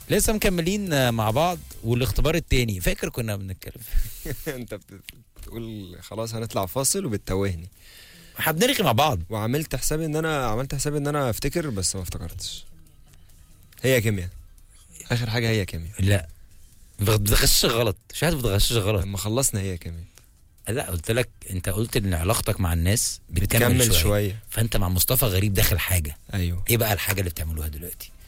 لسه مكملين آه، مع بعض والاختبار التاني فاكر كنا بنتكلم انت بت- بتقول خلاص هنطلع فاصل وبتتوهني احنا بنرغي مع بعض وعملت حسابي ان انا عملت حسابي ان انا افتكر بس ما افتكرتش هي كيمياء اخر حاجه هي كيمياء لا بتغشش غلط شاهد بتغشش غلط لما خلصنا هي كيمياء لا قلت لك انت قلت ان علاقتك مع الناس بتكمل, بتكمل شوية. شويه فانت مع مصطفى غريب داخل حاجه ايوه ايه بقى الحاجه اللي بتعملوها دلوقتي